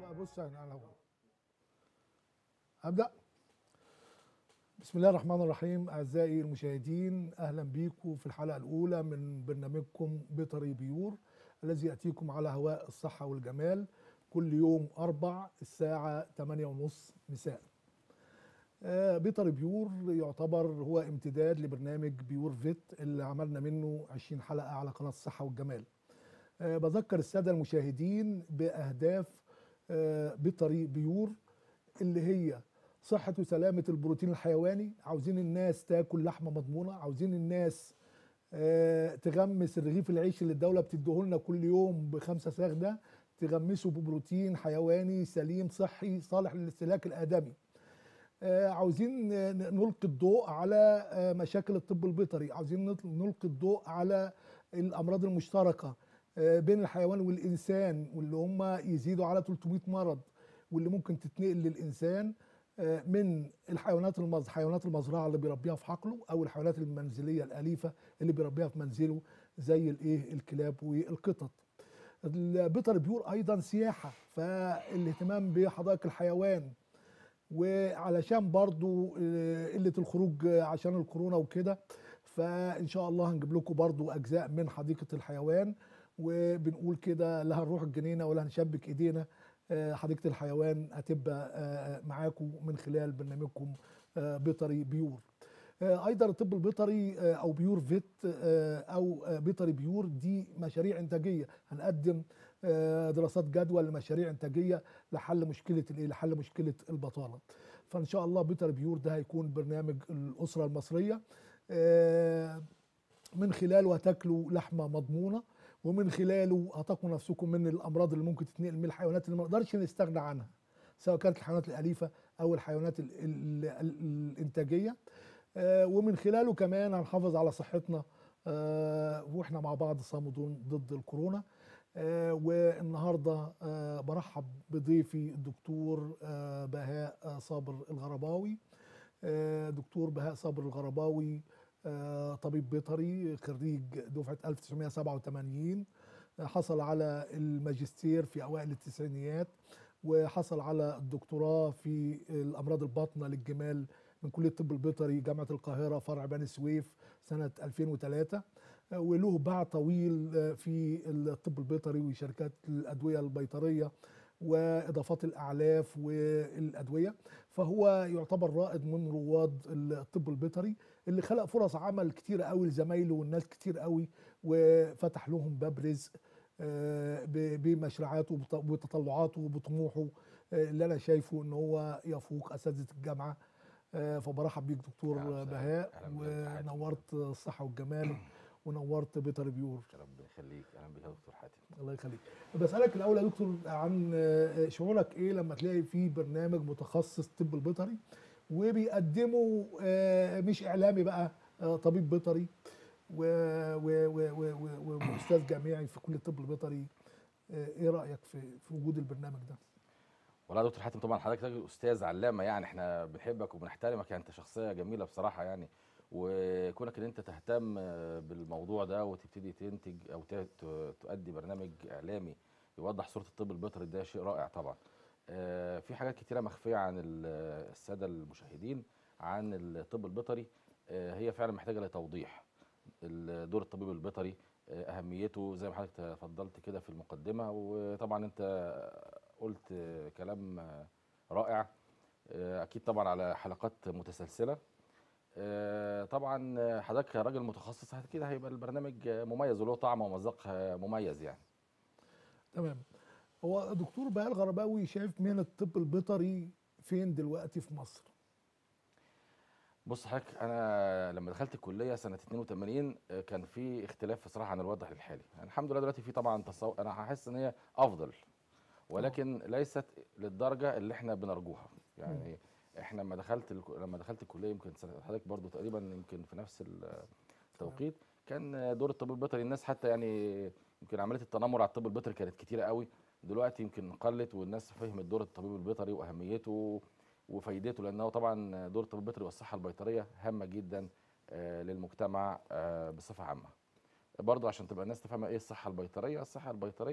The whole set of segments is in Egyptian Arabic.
بقى بص انا انا هبدا بسم الله الرحمن الرحيم اعزائي المشاهدين اهلا بيكم في الحلقه الاولى من برنامجكم بيطري بيور الذي ياتيكم على هواء الصحه والجمال كل يوم اربع الساعه 8:30 مساء آه، بيطري بيور يعتبر هو امتداد لبرنامج بيور فيت اللي عملنا منه 20 حلقه على قناه الصحه والجمال آه، بذكر الساده المشاهدين باهداف آه، بطريق بيور اللي هي صحة وسلامة البروتين الحيواني عاوزين الناس تاكل لحمة مضمونة عاوزين الناس آه، تغمس الرغيف العيش اللي الدولة بتديهولنا كل يوم بخمسة ساغ ده تغمسه ببروتين حيواني سليم صحي صالح للاستهلاك الآدمي آه، عاوزين آه، نلقي الضوء على آه، مشاكل الطب البيطري عاوزين نطل- نلقي الضوء على الأمراض المشتركة آه، بين الحيوان والإنسان واللي هم يزيدوا على 300 مرض واللي ممكن تتنقل للإنسان آه، من الحيوانات المز... حيوانات المزرعة اللي بيربيها في حقله أو الحيوانات المنزلية الأليفة اللي بيربيها في منزله زي الإيه الكلاب والقطط البيطر بيور أيضا سياحة فالاهتمام بحدائق الحيوان وعلشان برضو آه، قلة الخروج آه، عشان الكورونا وكده فإن شاء الله هنجيب لكم برضو أجزاء من حديقة الحيوان وبنقول كده لا هنروح الجنينة ولا هنشبك إيدينا آه، حديقة الحيوان هتبقى آه، معاكم من خلال برنامجكم آه، بيطري بيور آه، ايضا الطب البيطري آه، او بيور فيت آه، او آه، بيطري بيور دي مشاريع انتاجيه هنقدم آه، دراسات جدوى لمشاريع انتاجيه لحل مشكله الايه لحل مشكله البطاله فان شاء الله بيطري بيور ده هيكون برنامج الاسره المصريه آه، من خلاله هتاكلوا لحمه مضمونه ومن خلاله هتقوا نفسكم من الامراض اللي ممكن تتنقل من الحيوانات اللي ما نقدرش نستغنى عنها سواء كانت الحيوانات الاليفه او الحيوانات ال ال ال الانتاجيه آه، ومن خلاله كمان هنحافظ على صحتنا آه، واحنا مع بعض صامدون ضد الكورونا آه، والنهارده آه، برحب بضيفي الدكتور آه، بهاء آه، صابر الغرباوي آه، دكتور بهاء صابر الغرباوي آه، طبيب بيطري خريج دفعه 1987 آه، حصل على الماجستير في اوائل التسعينيات وحصل على الدكتوراه في الامراض الباطنه للجمال من كليه الطب البيطري جامعه القاهره فرع بني سويف سنه 2003 آه، وله باع طويل آه، في الطب البيطري وشركات الادويه البيطريه واضافات الاعلاف والادويه فهو يعتبر رائد من رواد الطب البيطري اللي خلق فرص عمل كتير قوي لزمايله والناس كتير قوي وفتح لهم باب رزق آه، ب- بمشروعاته وبط- وبتطلعاته وبطموحه آه، اللي انا شايفه ان هو يفوق اساتذه الجامعه آه، فبرحب بيك دكتور أهلا وسهلا. بهاء أهلا بك. حاتم. ونورت الصحه والجمال ونورت بيطري بيور ربنا يخليك اهلا بك يا دكتور حاتم الله يخليك بسألك الأول يا دكتور عن آه، شعورك إيه لما تلاقي في برنامج متخصص طب البيطري وبيقدمه آه، مش إعلامي بقى آه، طبيب بيطري و- و- و- و- و- وأستاذ جامعي في كلية الطب البيطري آه، إيه رأيك في في وجود البرنامج ده؟ والله يا دكتور حاتم طبعا حضرتك راجل استاذ علامه يعني احنا بنحبك وبنحترمك يعني انت شخصيه جميله بصراحه يعني وكونك ان انت تهتم آه، بالموضوع ده وتبتدي تنتج او ت- ت- تؤدي برنامج اعلامي يوضح صوره الطب البيطري ده شيء رائع طبعا آه، في حاجات كتيره مخفيه عن ال- الساده المشاهدين عن الطب البيطري آه، هي فعلا محتاجه لتوضيح ال- دور الطبيب البيطري آه، اهميته زي ما حضرتك تفضلت كده في المقدمه وطبعا انت قلت آه، كلام آه، رائع آه، اكيد طبعا على حلقات متسلسله آه، طبعا آه، حضرتك راجل متخصص اكيد هيبقى البرنامج آه، مميز وله طعم ومذاق آه، مميز يعني تمام هو دكتور بهاء الغرباوي شايف مهنة الطب البيطري فين دلوقتي في مصر؟ بص حضرتك انا لما دخلت الكليه سنه 82 آه، كان في اختلاف بصراحه عن الوضع الحالي يعني الحمد لله دلوقتي في طبعا تصور انا هحس ان هي افضل ولكن ليست للدرجه اللي احنا بنرجوها يعني احنا لما دخلت الك- لما دخلت الكليه يمكن سنة حضرتك برضو تقريبا يمكن في نفس ال- التوقيت كان دور الطب البيطري الناس حتى يعني يمكن عمليه التنمر على الطب البيطري كانت كتيره قوي دلوقتي يمكن قلت والناس فهمت دور الطبيب البيطري واهميته وفايدته لانه طبعا دور الطب البيطري والصحه البيطريه هامه جدا آه، للمجتمع آه، بصفه عامه برضه عشان تبقى الناس تفهم ايه الصحه البيطريه الصحه البيطريه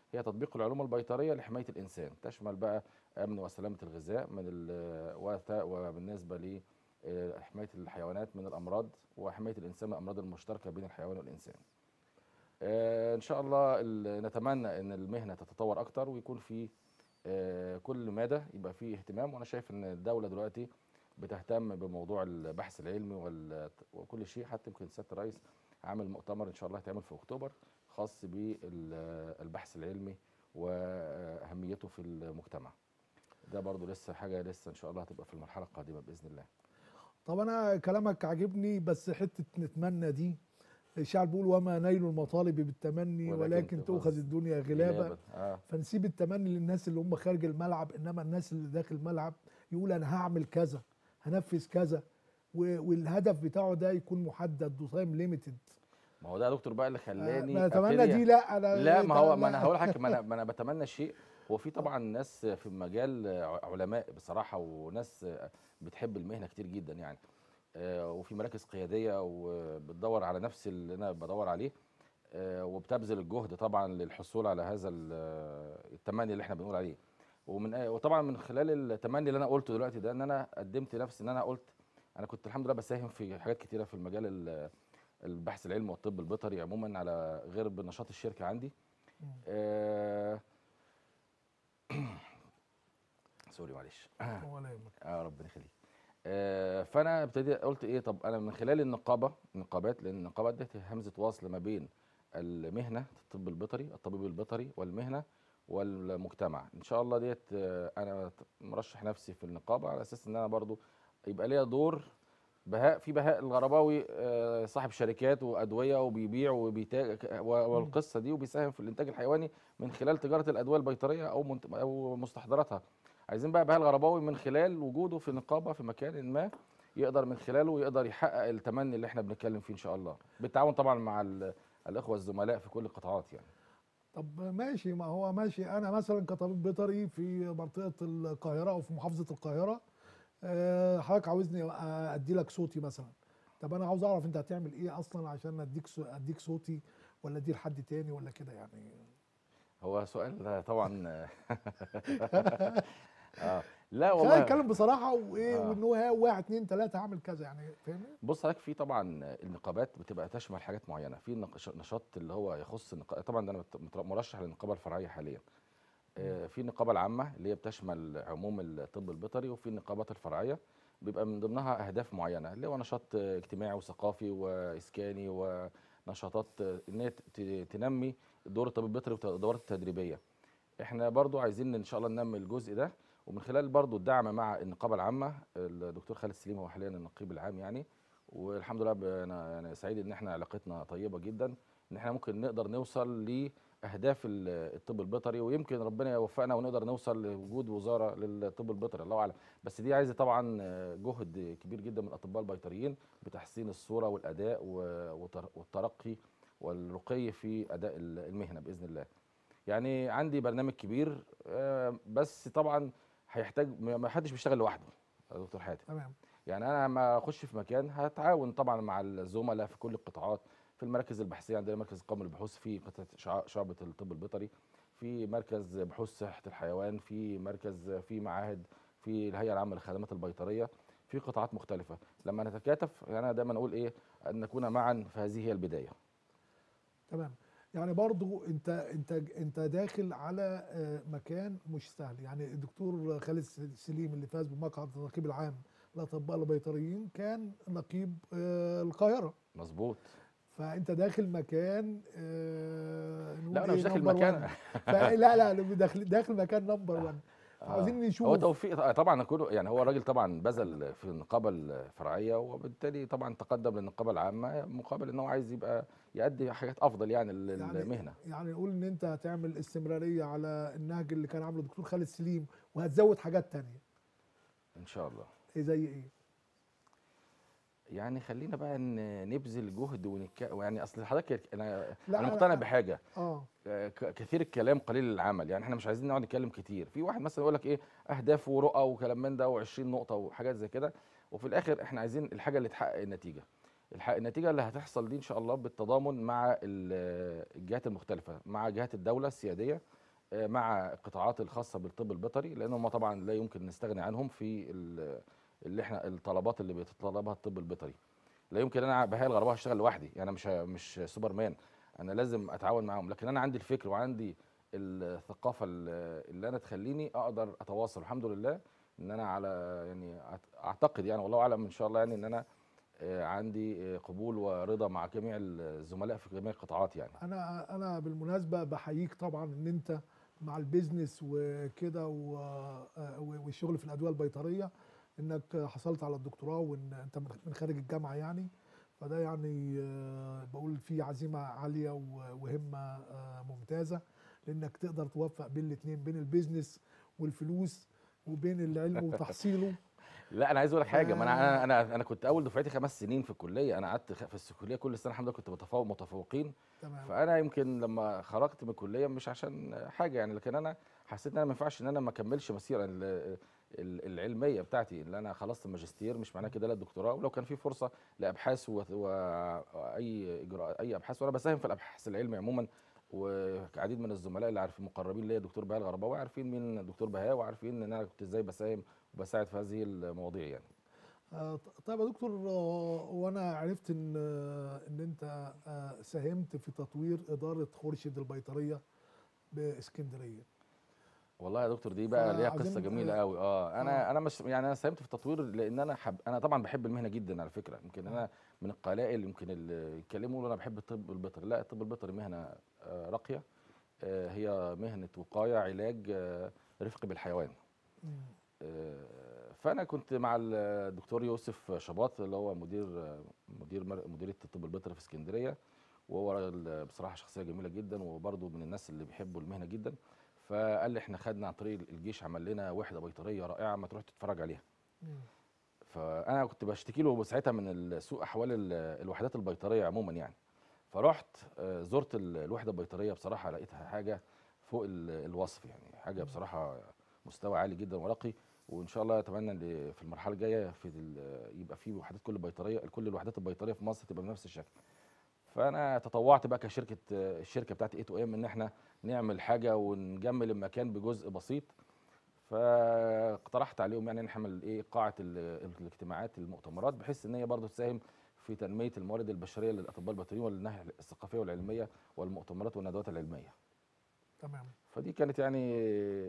هي تطبيق العلوم البيطريه لحمايه الانسان تشمل بقى امن وسلامه الغذاء من ال- وت- وبالنسبه ل آه، حمايه الحيوانات من الامراض وحمايه الانسان من الامراض المشتركه بين الحيوان والانسان. آه، ان شاء الله ال- نتمنى ان المهنه تتطور اكتر ويكون في آه، كل مدى يبقى فيه اهتمام وانا شايف ان الدوله دلوقتي بتهتم بموضوع البحث العلمي وال- وكل شيء حتى يمكن سياده الرئيس عامل مؤتمر ان شاء الله هيتعمل في اكتوبر خاص بالبحث العلمي واهميته في المجتمع. ده برضو لسه حاجه لسه ان شاء الله هتبقى في المرحله القادمه باذن الله. طب انا كلامك عاجبني بس حته نتمنى دي الشعر بيقول وما نيل المطالب بالتمني ولكن ولكن تؤخذ تؤخذ الدنيا غلابه غلابة. اه فنسيب التمني للناس اللي هم خارج الملعب انما الناس اللي داخل الملعب يقول انا هعمل كذا هنفذ كذا و- والهدف بتاعه ده يكون محدد وتايم ليميتد ما هو ده يا دكتور بقى اللي خلاني ما اتمنى أبتدي- دي لا انا لا ما هو ما انا لا. هقول لحضرتك ما انا ما انا بتمنى شيء هو في طبعا ناس في المجال ع- علماء بصراحه وناس بتحب المهنه كتير جدا يعني آه، وفي مراكز قياديه وبتدور على نفس اللي انا بدور عليه آه، وبتبذل الجهد طبعا للحصول على هذا ال- التمني اللي احنا بنقول عليه ومن وطبعا من خلال التمني اللي انا قلته دلوقتي ده ان انا قدمت نفسي ان انا قلت انا كنت الحمد لله بساهم في حاجات كتيره في المجال ال- البحث العلمي والطب البيطري عموما على غير بنشاط الشركه عندي مم. آه، سوري معلش ولا يهمك. اه ربنا يخليك آه، فانا ابتدي قلت ايه طب انا من خلال النقابه النقابات لان النقابات دي همزه وصل ما بين المهنه الطب البيطري الطبيب البيطري والمهنه والمجتمع ان شاء الله ديت آه، انا مرشح نفسي في النقابه على اساس ان انا برضو يبقى ليا دور بهاء في بهاء الغرباوي آه، صاحب شركات وادويه وبيبيع وبيتاج والقصه دي وبيساهم في الانتاج الحيواني من خلال تجاره الادويه البيطريه او منت- او مستحضراتها عايزين بقى بهاء الغرباوي من خلال وجوده في نقابه في مكان ما يقدر من خلاله يقدر يحقق التمني اللي احنا بنتكلم فيه ان شاء الله بالتعاون طبعا مع ال- الاخوه الزملاء في كل القطاعات يعني طب ماشي ما هو ماشي انا مثلا كطبيب بيطري في منطقه القاهره او في محافظه القاهره آه، حضرتك عاوزني ادي لك صوتي مثلا طب انا عاوز اعرف انت هتعمل ايه اصلا عشان اديك صو- اديك صوتي ولا اديه لحد تاني ولا كده يعني هو سؤال طبعا اه لا خلينا والله نتكلم بصراحه وايه آه. وان هو ها واحد اتنين تلاته هعمل كذا يعني فاهمني؟ بص حضرتك في طبعا النقابات بتبقى تشمل حاجات معينه في نق- نشاط اللي هو يخص النقا... طبعا ده انا مت- متر- مرشح للنقابه الفرعيه حاليا آه، في النقابه العامه اللي هي بتشمل عموم الطب البيطري وفي النقابات الفرعيه بيبقى من ضمنها اهداف معينه اللي هو نشاط آه، اجتماعي وثقافي واسكاني ونشاطات آه، ان هي ت- تنمي دور الطب البيطري والدورات التدريبيه احنا برضو عايزين ان شاء الله ننمي الجزء ده ومن خلال برضو الدعم مع النقابه العامه الدكتور خالد سليم هو حاليا النقيب العام يعني والحمد لله ب- انا يعني سعيد ان احنا علاقتنا طيبه جدا ان احنا ممكن نقدر نوصل لاهداف ال- الطب البيطري ويمكن ربنا يوفقنا ونقدر نوصل لوجود وزاره للطب البيطري الله اعلم بس دي عايزه طبعا جهد كبير جدا من الاطباء البيطريين بتحسين الصوره والاداء و- وتر- والترقي والرقي في اداء ال- المهنه باذن الله يعني عندي برنامج كبير آه، بس طبعا هيحتاج ما حدش بيشتغل لوحده يا دكتور حاتم تمام يعني انا لما اخش في مكان هتعاون طبعا مع الزملاء في كل القطاعات في المراكز البحثيه عندنا مركز قومي للبحوث في قطاع شع- شعبه الطب البيطري في مركز بحوث صحه الحيوان في مركز في معاهد في الهيئه العامه للخدمات البيطريه في قطاعات مختلفه لما نتكاتف انا دايما اقول ايه ان نكون معا فهذه هي البدايه تمام يعني برضو انت انت انت داخل على آه، مكان مش سهل يعني الدكتور خالد سليم اللي فاز بمقعد النقيب العام للاطباء البيطريين كان نقيب آه، القاهره مظبوط فانت داخل مكان آه، نقول لا انا إيه مش داخل number مكان one. فلا لا لا داخل داخل مكان نمبر 1 عاوزين هو نشوف توفيق طبعا كله يعني هو الراجل طبعا بذل في النقابه الفرعيه وبالتالي طبعا تقدم للنقابه العامه مقابل ان هو عايز يبقى يؤدي حاجات افضل يعني للمهنه يعني نقول ان انت هتعمل استمراريه على النهج اللي كان عامله الدكتور خالد سليم وهتزود حاجات تانية ان شاء الله إيه زي ايه؟ يعني خلينا بقى ن- نبذل جهد ونك يعني اصل حضرتك انا لا، انا لا، مقتنع لا. بحاجه اه آه، ك- كثير الكلام قليل العمل يعني احنا مش عايزين نقعد نتكلم كتير في واحد مثلا يقول لك ايه اهداف ورؤى وكلام من ده و20 نقطه وحاجات زي كده وفي الاخر احنا عايزين الحاجه اللي تحقق النتيجه الح- النتيجه اللي هتحصل دي ان شاء الله بالتضامن مع ال- الجهات المختلفه مع جهات الدوله السياديه آه، مع القطاعات الخاصه بالطب البيطري لان هم طبعا لا يمكن نستغني عنهم في ال- اللي احنا الطلبات اللي بيتطلبها الطب البيطري لا يمكن انا بهاء الغرباء هشتغل لوحدي يعني مش ه- مش سوبر مان انا لازم اتعاون معاهم لكن انا عندي الفكر وعندي الثقافه ال- اللي انا تخليني اقدر اتواصل الحمد لله ان انا على يعني أعت- اعتقد يعني والله اعلم ان شاء الله يعني ان انا آه، عندي آه، قبول ورضا مع جميع الزملاء في جميع القطاعات يعني انا انا بالمناسبه بحييك طبعا ان انت مع البيزنس وكده و- آه، والشغل في الادويه البيطريه انك حصلت على الدكتوراه وان انت من من خارج الجامعه يعني فده يعني آه، بقول فيه عزيمه عاليه و- وهمه آه، ممتازه لانك تقدر توفق بين الاثنين بين البيزنس والفلوس وبين العلم وتحصيله لا انا عايز اقول لك حاجه ما انا آه. انا انا انا كنت اول دفعتي خمس سنين في الكليه انا قعدت خ- في الكليه كل سنه الحمد لله كنت متفوق متفوقين تمام فانا يمكن لما خرجت من الكليه مش عشان حاجه يعني لكن انا حسيت ان انا ما ينفعش ان انا ما اكملش مسيره ال- ال- العلميه بتاعتي اللي انا خلصت الماجستير مش معناه كده لا الدكتوراه ولو كان في فرصه لابحاث و- واي اجراء اي ابحاث وانا بساهم في الابحاث العلمي عموما وعديد من الزملاء اللي عارفين مقربين ليا دكتور بهاء الغرباوي عارفين مين دكتور بهاء وعارفين ان انا كنت ازاي بساهم وبساعد في هذه المواضيع يعني آه، ط- طيب يا دكتور آه، وانا عرفت ان آه، ان انت آه، ساهمت في تطوير اداره خورشيد البيطريه باسكندريه والله يا دكتور دي بقى ليها قصه فعايزين- جميله قوي اه انا آه. انا مش يعني انا ساهمت في التطوير لان انا حب انا طبعا بحب المهنه جدا على فكره يمكن انا من القلائل يمكن اللي يتكلموا يقولوا انا بحب الطب البيطري لا الطب البيطري مهنه آه، راقيه آه، هي مهنه وقايه علاج آه، رفق بالحيوان مم. آه، فانا كنت مع الدكتور يوسف شباط اللي هو مدير مدير مر- مديريه الطب البيطري في اسكندريه وهو راجل بصراحه شخصيه جميله جدا وبرضه من الناس اللي بيحبوا المهنه جدا فقال لي احنا خدنا عن طريق الجيش عمل لنا وحده بيطريه رائعه ما تروح تتفرج عليها مم. فانا كنت بشتكي له ساعتها من سوء احوال ال- الوحدات البيطريه عموما يعني فرحت آه، زرت ال- الوحده البيطريه بصراحه لقيتها حاجه فوق ال- الوصف يعني حاجه بصراحه مستوى عالي جدا وراقي وان شاء الله اتمنى ان في المرحله الجايه في ال- يبقى في وحدات كل بيطريه كل الوحدات البيطريه في مصر تبقى بنفس الشكل فانا تطوعت بقى كشركه آه، الشركه بتاعتي اي تو ام ان احنا نعمل حاجه ونجمل المكان بجزء بسيط فاقترحت عليهم يعني نعمل ايه قاعه ال- الاجتماعات المؤتمرات بحيث ان هي برضه تساهم في تنميه الموارد البشريه للاطباء البيطريين والناحيه الثقافيه والعلميه والمؤتمرات والندوات العلميه تمام فدي كانت يعني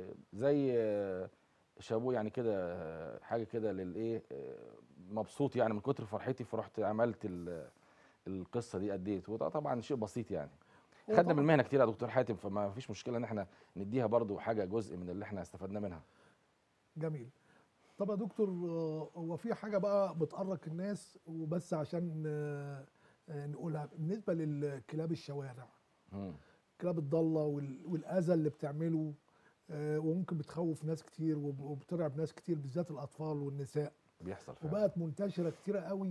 زي شابوه يعني كده حاجه كده للايه مبسوط يعني من كتر فرحتي فرحت عملت ال- القصه دي اديت وده طبعا شيء بسيط يعني هو خدنا طبعاً. من المهنه كتير يا دكتور حاتم فما فيش مشكله ان احنا نديها برضو حاجه جزء من اللي احنا استفدنا منها جميل طب يا دكتور آه، هو في حاجه بقى بتقرق الناس وبس عشان آه، آه، نقولها بالنسبه للكلاب الشوارع مم. كلاب الضاله وال- والاذى اللي بتعمله آه، وممكن بتخوف ناس كتير وب- وبترعب ناس كتير بالذات الاطفال والنساء بيحصل فعلا وبقت منتشره كتيره قوي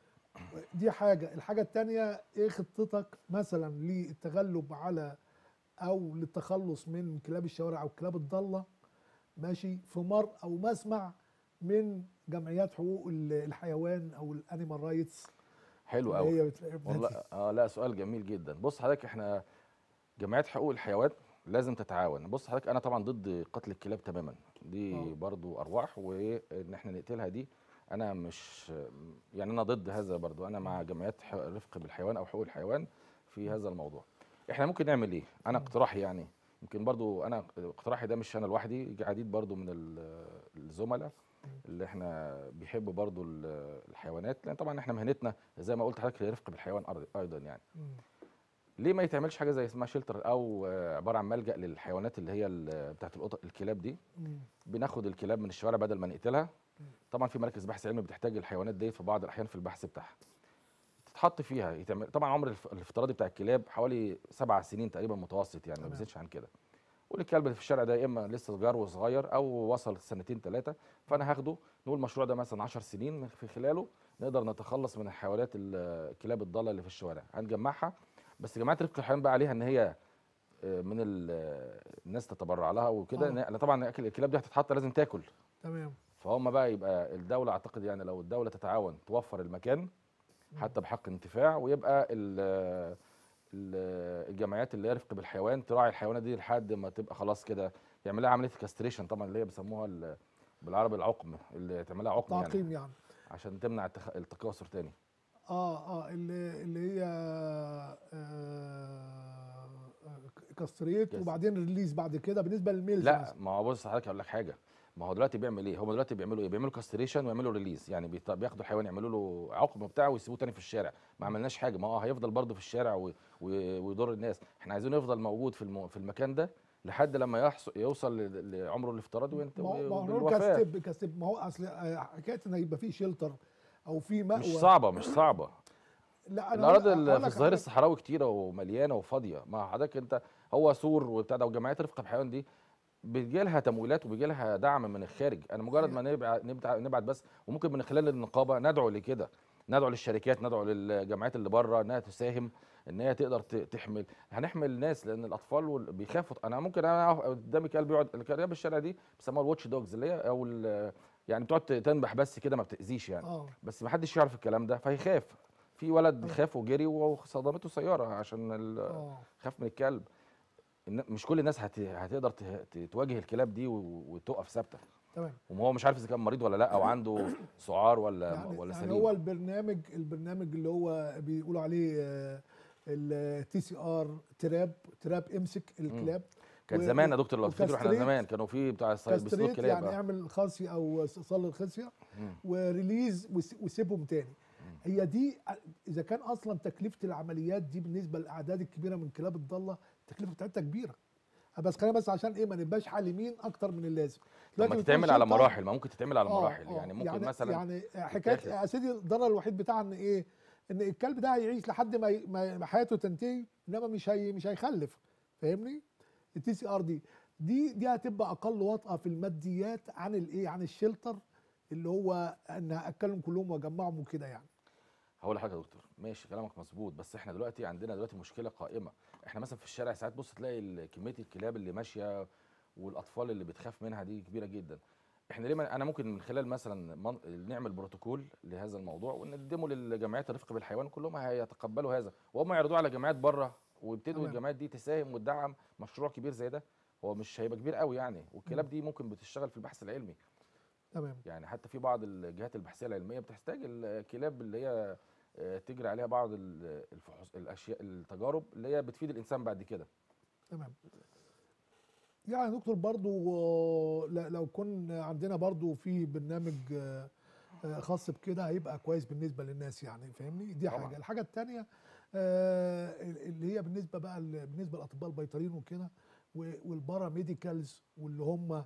دي حاجه الحاجه التانية ايه خطتك مثلا للتغلب على او للتخلص من كلاب الشوارع او كلاب الضاله ماشي في مر او مسمع من جمعيات حقوق ال- الحيوان او الانيمال رايتس حلو قوي هي بت- والله اه لا سؤال جميل جدا بص حضرتك احنا جمعيات حقوق الحيوان لازم تتعاون بص حضرتك انا طبعا ضد قتل الكلاب تماما دي آه. برضو ارواح وان احنا نقتلها دي انا مش يعني انا ضد هذا برضو انا مع جمعيات ح- رفق بالحيوان او حقوق الحيوان في هذا الموضوع احنا ممكن نعمل ايه انا اقتراحي يعني يمكن برضو انا اقتراحي ده مش انا لوحدي عديد برضو من ال- الزملاء اللي احنا بيحبوا برضو ال- الحيوانات لان طبعا احنا مهنتنا زي ما قلت لحضرتك هي رفق بالحيوان أر- ايضا يعني مم. ليه ما يتعملش حاجه زي اسمها شيلتر او آه، عباره عن ملجا للحيوانات اللي هي ال- بتاعت القطط الكلاب دي مم. بناخد الكلاب من الشوارع بدل ما نقتلها طبعا في مراكز بحث علمي بتحتاج الحيوانات ديت في بعض الاحيان في البحث بتاعها تتحط فيها يتعمل طبعا عمر الف- الافتراضي بتاع الكلاب حوالي سبع سنين تقريبا متوسط يعني ما تمام. بيزيدش عن كده والكلب اللي في الشارع ده يا اما لسه صغير وصغير او وصل سنتين ثلاثه فانا هاخده نقول المشروع ده مثلا 10 سنين في خلاله نقدر نتخلص من الحيوانات ال- الكلاب الضاله اللي في الشوارع هنجمعها بس جماعه رفق الحيوان بقى عليها ان هي آه، من ال- الناس تتبرع لها وكده آه. لأن طبعا أكل الكلاب دي هتتحط لازم تاكل تمام فهم بقى يبقى الدوله اعتقد يعني لو الدوله تتعاون توفر المكان حتى بحق انتفاع ويبقى ال- ال- الجمعيات اللي هي رفق بالحيوان تراعي الحيوانات دي لحد ما تبقى خلاص كده يعمل لها عمليه كاستريشن طبعا اللي هي بيسموها ال- بالعربي العقم اللي تعملها عقم يعني تعقيم يعني عشان تمنع التخ- التكاثر تاني اه اه اللي اللي هي آه كاستريت يس. وبعدين ريليز بعد كده بالنسبه للميلز لا مثلا. ما هو بص حضرتك اقول لك حاجه ما هو دلوقتي بيعمل ايه هم دلوقتي بيعملوا ايه بيعملوا كاستريشن ويعملوا ريليز يعني بيط- بياخدوا الحيوان يعملوا له عقم بتاعه ويسيبوه تاني في الشارع ما عملناش حاجه ما هو هيفضل برضه في الشارع و- و- ويضر الناس احنا عايزينه يفضل موجود في الم... في المكان ده لحد لما يحصل يوصل ل- لعمره الافتراضي وينت... ما هو ما هو نقول بالوفاه كستيب كستيب ما هو اصل آه، حكايه ان يبقى فيه شيلتر او في مأوى مش صعبه مش صعبه لا انا الارض هقول- ال- هقول في لك الظاهر على- الصحراوي كتيره ومليانه وفاضيه ما حضرتك انت هو سور وبتاع ده وجمعيات رفق الحيوان دي بيجي لها تمويلات وبيجي لها دعم من الخارج انا مجرد ما نبعت نبعت نبعت بس وممكن من خلال النقابه ندعو لكده ندعو للشركات ندعو للجمعيات اللي بره انها تساهم ان هي تقدر ت- تحمل هنحمل الناس لان الاطفال وال- بيخافوا انا ممكن انا أقف قدامي كلب يقعد الكلاب الشارع دي بيسموها الواتش دوجز اللي هي او ال- يعني بتقعد تنبح بس كده ما بتاذيش يعني اه بس ما حدش يعرف الكلام ده فيخاف في ولد خاف وجري وصدمته سياره عشان ال- اه خاف من الكلب الن- مش كل الناس هت... هتقدر ت... ت- تواجه الكلاب دي و... وتقف ثابته تمام وهو مش عارف اذا كان مريض ولا لا او عنده سعار ولا يعني, ولا يعني سليم هو البرنامج البرنامج اللي هو بيقولوا عليه التي سي ار تراب تراب امسك الكلاب كان و- زمان يا دكتور لو تفتكروا احنا وكاستريت- زمان كانوا في بتاع الصيد بيصطادوا كاستريت كلاب يعني آه. اعمل خاصيه او صل الخصيه مم. وريليز وس- وسيبهم تاني هي دي اذا كان اصلا تكلفه العمليات دي بالنسبه للاعداد الكبيره من كلاب الضاله التكلفه بتاعتها كبيره بس خلينا بس عشان ايه ما نبقاش حالمين اكتر من اللازم طب ما بتكون تتعمل على شرطة- مراحل ما ممكن تتعمل على آه، مراحل آه، يعني ممكن يعني مثلا يعني حكايه تتاخد. يا سيدي الضرر الوحيد بتاعها ان ايه ان الكلب ده هيعيش لحد ما ي- ما ما حياته تنتهي انما مش هي مش هيخلف فاهمني التي سي ار دي دي دي هتبقى اقل وطأة في الماديات عن الايه عن الشلتر اللي هو ان اكلهم كلهم واجمعهم وكده يعني هقول لحضرتك يا دكتور ماشي كلامك مظبوط بس احنا دلوقتي عندنا دلوقتي مشكله قائمه احنا مثلا في الشارع ساعات بص تلاقي ال- كميه الكلاب اللي ماشيه والاطفال اللي بتخاف منها دي كبيره جدا احنا ليه ما- انا ممكن من خلال مثلا من- نعمل بروتوكول لهذا الموضوع ونقدمه للجمعيات الرفق بالحيوان كلهم هيتقبلوا هذا وهم يعرضوه على جمعيات بره ويبتدوا تمام. الجمعيات دي تساهم وتدعم مشروع كبير زي ده هو مش هيبقى كبير قوي يعني والكلاب دي ممكن بتشتغل في البحث العلمي تمام يعني حتى في بعض الجهات البحثيه العلميه بتحتاج الكلاب اللي هي آه، تجري عليها بعض ال- الفحوص الاشياء التجارب اللي هي بتفيد الانسان بعد كده تمام يعني يا دكتور برضو آه، ل- لو كن عندنا برضو في برنامج آه، آه، خاص بكده هيبقى كويس بالنسبه للناس يعني فاهمني دي طبعاً. حاجه الحاجه الثانيه اللي هي بالنسبه بقى ل- بالنسبه للاطباء البيطريين وكده و- والبارا ميديكالز واللي هم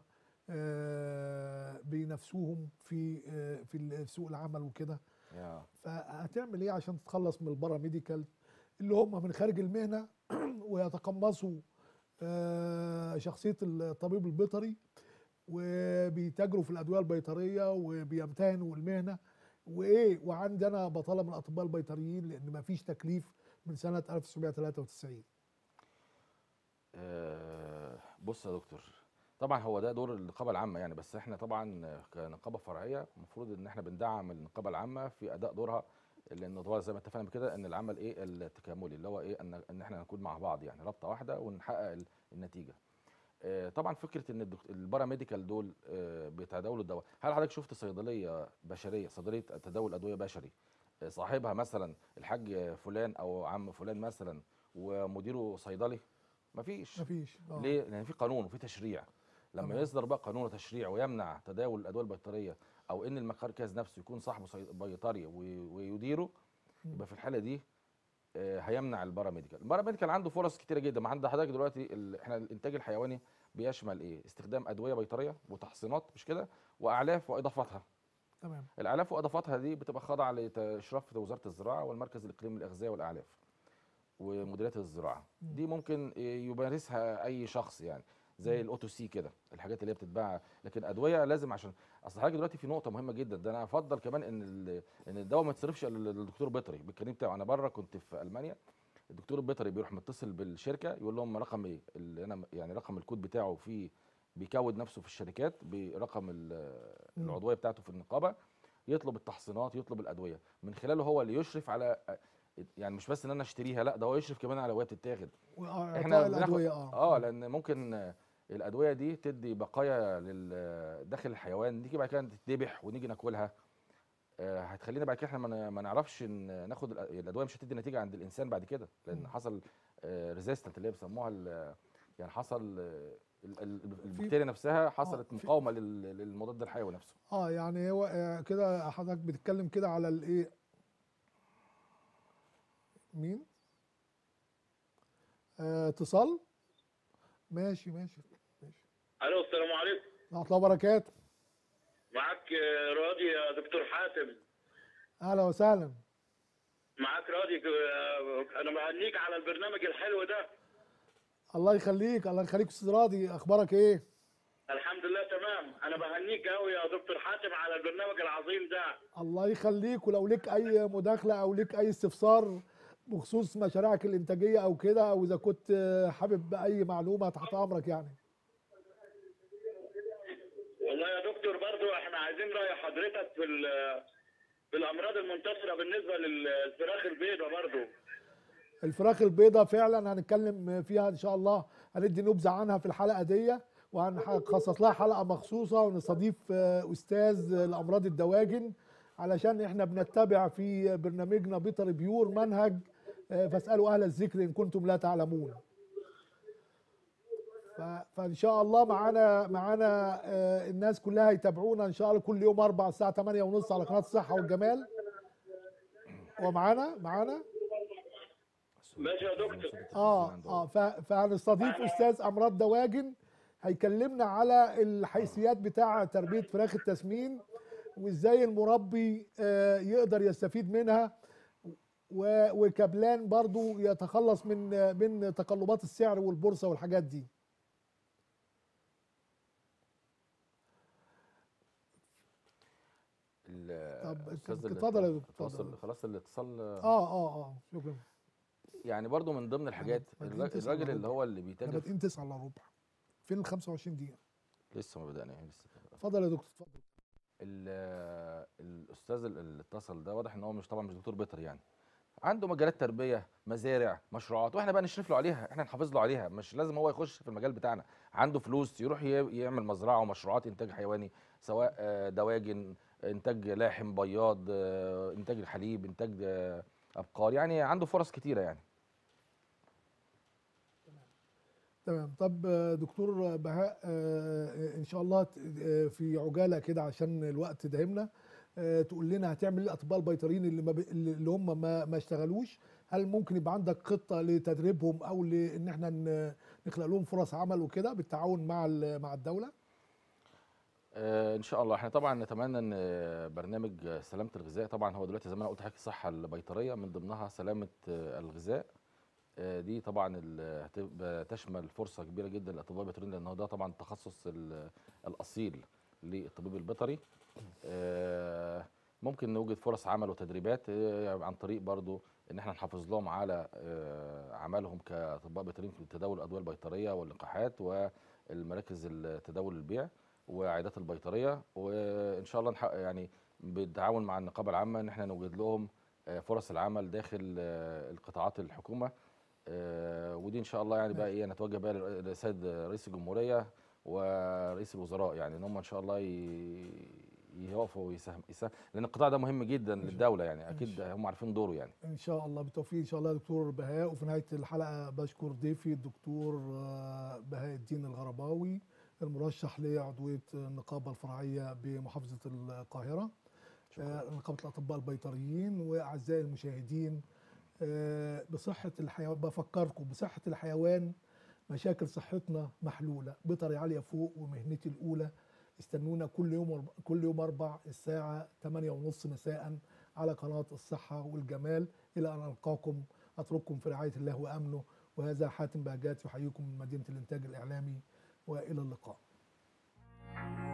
آه، بينافسوهم في آه، في ال- سوق العمل وكده يا فهتعمل ايه عشان تتخلص من البارا ميديكال اللي هم من خارج المهنه ويتقمصوا آه، شخصيه الطبيب البيطري وبيتاجروا في الادويه البيطريه وبيمتهنوا المهنه وايه وعندنا بطاله من الاطباء البيطريين لان ما فيش تكليف من سنه 1993 آه، بص يا دكتور طبعا هو ده دور النقابه العامه يعني بس احنا طبعا كنقابه فرعيه المفروض ان احنا بندعم النقابه العامه في اداء دورها لان طبعا زي ما اتفقنا كده ان العمل ايه التكاملي اللي هو ايه ان ان احنا نكون مع بعض يعني رابطه واحده ونحقق ال- النتيجه آه، طبعا فكره ان الدكت- الباراميديكال دول آه، بيتداولوا الدواء هل حضرتك شفت صيدليه بشريه صيدليه تداول ادويه بشري آه، صاحبها مثلا الحاج فلان او عم فلان مثلا ومديره صيدلي مفيش ما فيش آه. ليه؟ لان في قانون وفي تشريع لما تمام. يصدر بقى قانون وتشريع ويمنع تداول الادويه البيطريه او ان المركز نفسه يكون صاحبه صي- بيطري وي- ويديره مم. يبقى في الحاله دي آه، هيمنع الباراميديكال الباراميديكال عنده فرص كتيره جدا ما عند حضرتك دلوقتي ال- احنا الانتاج الحيواني بيشمل ايه استخدام ادويه بيطريه وتحصينات مش كده واعلاف واضافاتها تمام الاعلاف واضافاتها دي بتبقى خاضعه لاشراف وزاره الزراعه والمركز الاقليمي للاغذيه والاعلاف ومديريه الزراعه مم. دي ممكن يمارسها اي شخص يعني زي مم. الاوتو سي كده الحاجات اللي هي بتتباع لكن ادويه لازم عشان اصل حضرتك دلوقتي في نقطه مهمه جدا ده انا افضل كمان ان ال- ان الدواء ما يتصرفش إلا للدكتور بيطري بالكريم بتاعه انا بره كنت في المانيا الدكتور البيطري بيروح متصل بالشركه يقول لهم رقم ايه اللي انا يعني رقم الكود بتاعه في بيكود نفسه في الشركات برقم ال- مم. العضويه بتاعته في النقابه يطلب التحصينات يطلب الادويه من خلاله هو اللي يشرف على يعني مش بس ان انا اشتريها لا ده هو يشرف كمان على وهي بتتاخد واعطاء احنا بناخد- الادويه اه اه لان ممكن آه، الادويه دي تدي بقايا لل- داخل الحيوان نيجي بعد كده تتذبح ونيجي ناكلها آه، هتخلينا بعد كده احنا ما ن- ما نعرفش ان ناخد الأ- الادويه مش هتدي نتيجه عند الانسان بعد كده لان مم. حصل ريزيستنت اللي هي بيسموها ال- يعني حصل آه، ال- ال- البكتيريا نفسها حصلت في- مقاومه لل- للمضاد الحيوي نفسه اه يعني هو آه، كده حضرتك بتتكلم كده على الايه مين آه، اتصال ماشي ماشي ماشي الو السلام عليكم ورحمه الله وبركاته معاك آه، راضي يا دكتور حاتم اهلا وسهلا معاك راضي آه، انا بهنيك على البرنامج الحلو ده الله يخليك الله يخليك استاذ راضي اخبارك ايه الحمد لله تمام انا بهنيك قوي يا دكتور حاتم على البرنامج العظيم ده الله يخليك ولو لك اي مداخله او لك اي استفسار بخصوص مشاريعك الانتاجيه او كده او اذا كنت آه، حابب اي معلومه تحت امرك يعني والله يا دكتور برضو احنا عايزين راي حضرتك في ال- في الامراض المنتشره بالنسبه للفراخ البيضاء برضو الفراخ البيضاء فعلا هنتكلم فيها ان شاء الله هندي نبذه عنها في الحلقه دي وهنخصص لها حلقه مخصوصه ونستضيف آه، استاذ الامراض الدواجن علشان احنا بنتبع في برنامجنا بيطر بيور منهج آه، فاسالوا اهل الذكر ان كنتم لا تعلمون ف- فان شاء الله معانا معانا آه، الناس كلها يتابعونا ان شاء الله كل يوم اربع الساعه 8 ونص على قناه الصحه والجمال ومعانا معانا ماشي يا دكتور. اه اه ف- فهنستضيف استاذ امراض دواجن هيكلمنا على الحيثيات بتاع تربيه فراخ التسمين وازاي المربي آه، يقدر يستفيد منها و- وكبلان برضو يتخلص من آه، من تقلبات السعر والبورصه والحاجات دي ال- طب الأستاذ اللي اتفضل يا ات- دكتور، اتواصل- اتفضل. خلاص الاتصال اه اه اه شكرا يعني برضو من ضمن الحاجات بادئين الراجل, تسعة الراجل إلا اللي ربع. هو اللي احنا بيتاجر بادئين 9 الا ربع فين ال 25 دقيقه لسه ما بدأنا يعني لسه اتفضل يا دكتور اتفضل ال- الاستاذ اللي اتصل ده واضح ان هو مش طبعا مش دكتور بيطري يعني عنده مجالات تربيه مزارع مشروعات واحنا بقى نشرف له عليها احنا نحافظ له عليها مش لازم هو يخش في المجال بتاعنا عنده فلوس يروح ي- يعمل مزرعه ومشروعات انتاج حيواني سواء آه، دواجن انتاج لاحم بياض آه، انتاج الحليب انتاج آه، ابقار يعني عنده فرص كتيره يعني تمام طب آه، دكتور بهاء آه، ان شاء الله ت- آه، في عجاله كده عشان الوقت داهمنا آه، تقول لنا هتعمل ايه الاطباء البيطريين اللي ما ب... اللي هم ما ما اشتغلوش هل ممكن يبقى عندك خطه لتدريبهم او لان احنا ن- نخلق لهم فرص عمل وكده بالتعاون مع ال- مع الدوله آه، ان شاء الله احنا طبعا نتمنى ان آه، برنامج آه، سلامه الغذاء طبعا هو دلوقتي زي ما انا قلت حضرتك الصحه البيطريه من ضمنها سلامه آه، الغذاء آه، دي طبعا ال- هتبقى تشمل فرصه كبيره جدا للاطباء البيطريين لان هو ده طبعا التخصص ال- الاصيل للطبيب البيطري آه، ممكن نوجد فرص عمل وتدريبات آه، عن طريق برضو ان احنا نحافظ لهم على آه، عملهم كاطباء بيطريين في تداول الادويه البيطريه واللقاحات والمراكز التداول البيع وعيادات البيطريه وان شاء الله نحقق يعني بالتعاون مع النقابه العامه ان احنا نوجد لهم آه، فرص العمل داخل آه، القطاعات الحكومه آه، ودي ان شاء الله يعني بقى ايه نتوجه بقى للر- للسيد رئيس الجمهوريه ورئيس الوزراء يعني ان هم ان شاء الله ي- يقفوا ويساهم يساهم لان القطاع ده مهم جدا للدوله يعني اكيد هم عارفين دوره يعني ان شاء الله بالتوفيق ان شاء الله يا دكتور بهاء وفي نهايه الحلقه بشكر ضيفي الدكتور آه، بهاء الدين الغرباوي المرشح لعضويه النقابه الفرعيه بمحافظه القاهره آه، نقابه الاطباء البيطريين واعزائي المشاهدين آه، بصحه الحيوان بفكركم بصحه الحيوان مشاكل صحتنا محلوله بيطري عاليه فوق ومهنتي الاولى استنونا كل يوم أرب- كل يوم اربع الساعه 8 ونص مساء على قناه الصحه والجمال الى ان القاكم اترككم في رعايه الله وامنه وهذا حاتم بهجات يحييكم من مدينه الانتاج الاعلامي والى اللقاء